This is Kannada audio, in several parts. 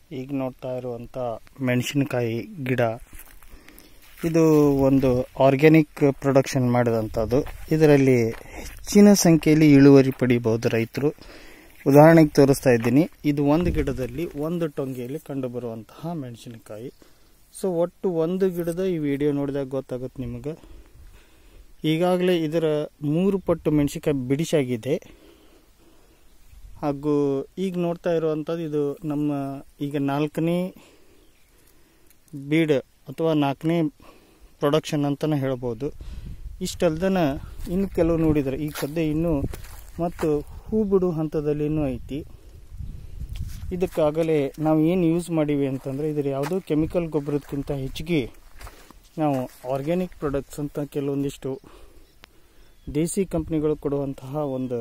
ಈಗ ನೋಡ್ತಾ ಇರುವಂಥ ಮೆಣಸಿನಕಾಯಿ ಗಿಡ ಇದು ಒಂದು ಆರ್ಗ್ಯಾನಿಕ್ ಪ್ರೊಡಕ್ಷನ್ ಮಾಡಿದಂಥದ್ದು ಇದರಲ್ಲಿ ಹೆಚ್ಚಿನ ಸಂಖ್ಯೆಯಲ್ಲಿ ಇಳುವರಿ ಪಡಿಬಹುದು ರೈತರು ಉದಾಹರಣೆಗೆ ತೋರಿಸ್ತಾ ಇದ್ದೀನಿ ಇದು ಒಂದು ಗಿಡದಲ್ಲಿ ಒಂದು ಟೊಂಗೆಯಲ್ಲಿ ಕಂಡುಬರುವಂತಹ ಮೆಣಸಿನಕಾಯಿ ಸೊ ಒಟ್ಟು ಒಂದು ಗಿಡದ ಈ ವಿಡಿಯೋ ನೋಡಿದಾಗ ಗೊತ್ತಾಗುತ್ತೆ ನಿಮಗೆ ಈಗಾಗಲೇ ಇದರ ಮೂರು ಪಟ್ಟು ಮೆಣಸಿನಕಾಯಿ ಬಿಡಿಸಾಗಿದೆ ಹಾಗೂ ಈಗ ನೋಡ್ತಾ ಇರುವಂಥದ್ದು ಇದು ನಮ್ಮ ಈಗ ನಾಲ್ಕನೇ ಬೀಡ್ ಅಥವಾ ನಾಲ್ಕನೇ ಪ್ರೊಡಕ್ಷನ್ ಅಂತಲೇ ಹೇಳ್ಬೋದು ಇಷ್ಟಲ್ದನ ಇನ್ನು ಕೆಲವು ನೋಡಿದರೆ ಈಗ ಸದ್ಯ ಇನ್ನೂ ಮತ್ತು ಹೂ ಬಿಡು ಹಂತದಲ್ಲಿ ಇನ್ನೂ ಐತಿ ಇದಕ್ಕಾಗಲೇ ನಾವು ಏನು ಯೂಸ್ ಮಾಡೀವಿ ಅಂತಂದರೆ ಇದ್ರ ಯಾವುದೋ ಕೆಮಿಕಲ್ ಗೊಬ್ಬರದಕ್ಕಿಂತ ಹೆಚ್ಚಿಗೆ ನಾವು ಆರ್ಗ್ಯಾನಿಕ್ ಪ್ರಾಡಕ್ಟ್ಸ್ ಅಂತ ಕೆಲವೊಂದಿಷ್ಟು ದೇಸಿ ಕಂಪ್ನಿಗಳು ಕೊಡುವಂತಹ ಒಂದು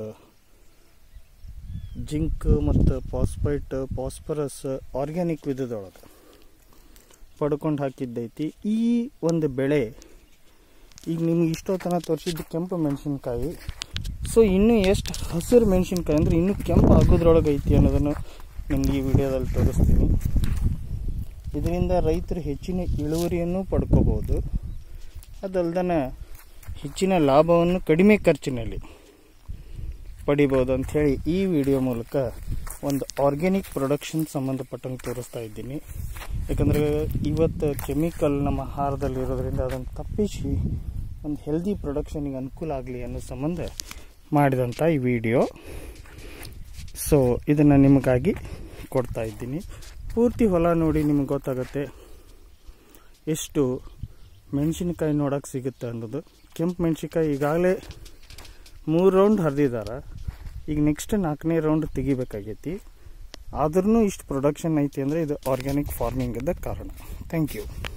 ಜಿಂಕ್ ಮತ್ತು ಪಾಸ್ಪೈಟ್ ಪಾಸ್ಪರಸ್ ಆರ್ಗ್ಯಾನಿಕ್ ವಿಧದೊಳಗೆ ಪಡ್ಕೊಂಡು ಹಾಕಿದ್ದೈತಿ ಈ ಒಂದು ಬೆಳೆ ಈಗ ನಿಮ್ಗೆ ಇಷ್ಟೋ ತನಕ ತೋರಿಸಿದ್ದು ಕೆಂಪು ಮೆಣಸಿನ್ಕಾಯಿ ಸೊ ಇನ್ನೂ ಎಷ್ಟು ಹಸಿರು ಮೆಣಸಿನ್ಕಾಯಿ ಅಂದರೆ ಇನ್ನೂ ಕೆಂಪು ಆಗೋದ್ರೊಳಗೆ ಐತಿ ಅನ್ನೋದನ್ನು ನಿಮ್ಗೆ ಈ ವಿಡಿಯೋದಲ್ಲಿ ತೋರಿಸ್ತೀನಿ ಇದರಿಂದ ರೈತರು ಹೆಚ್ಚಿನ ಇಳುವರಿಯನ್ನು ಪಡ್ಕೋಬೋದು ಅದಲ್ದನ ಹೆಚ್ಚಿನ ಲಾಭವನ್ನು ಕಡಿಮೆ ಖರ್ಚಿನಲ್ಲಿ ಪಡಿಬೋದು ಅಂಥೇಳಿ ಈ ವಿಡಿಯೋ ಮೂಲಕ ಒಂದು ಆರ್ಗ್ಯಾನಿಕ್ ಪ್ರೊಡಕ್ಷನ್ ಸಂಬಂಧಪಟ್ಟಂಗೆ ತೋರಿಸ್ತಾ ಇದ್ದೀನಿ ಯಾಕಂದರೆ ಇವತ್ತು ಕೆಮಿಕಲ್ ನಮ್ಮ ಆಹಾರದಲ್ಲಿ ಇರೋದ್ರಿಂದ ಅದನ್ನು ತಪ್ಪಿಸಿ ಒಂದು ಹೆಲ್ದಿ ಪ್ರೊಡಕ್ಷನಿಗೆ ಅನುಕೂಲ ಆಗಲಿ ಅನ್ನೋ ಸಂಬಂಧ ಮಾಡಿದಂಥ ಈ ವಿಡಿಯೋ ಸೊ ಇದನ್ನು ನಿಮಗಾಗಿ ಕೊಡ್ತಾ ಇದ್ದೀನಿ ಪೂರ್ತಿ ಹೊಲ ನೋಡಿ ನಿಮ್ಗೆ ಗೊತ್ತಾಗುತ್ತೆ ಎಷ್ಟು ಮೆಣಸಿನ್ಕಾಯಿ ನೋಡೋಕೆ ಸಿಗುತ್ತೆ ಅನ್ನೋದು ಕೆಂಪು ಮೆಣಸಿನ್ಕಾಯಿ ಈಗಾಗಲೇ ಮೂರು ರೌಂಡ್ ಹರಿದಿದ್ದಾರೆ ಈಗ ನೆಕ್ಸ್ಟ್ ನಾಲ್ಕನೇ ರೌಂಡ್ ತೆಗಿಬೇಕಾಗೈತಿ ಆದ್ರೂ ಇಷ್ಟು ಪ್ರೊಡಕ್ಷನ್ ಐತಿ ಅಂದರೆ ಇದು ಆರ್ಗ್ಯಾನಿಕ್ ಫಾರ್ಮಿಂಗಿಂದ ಕಾರಣ ಥ್ಯಾಂಕ್ ಯು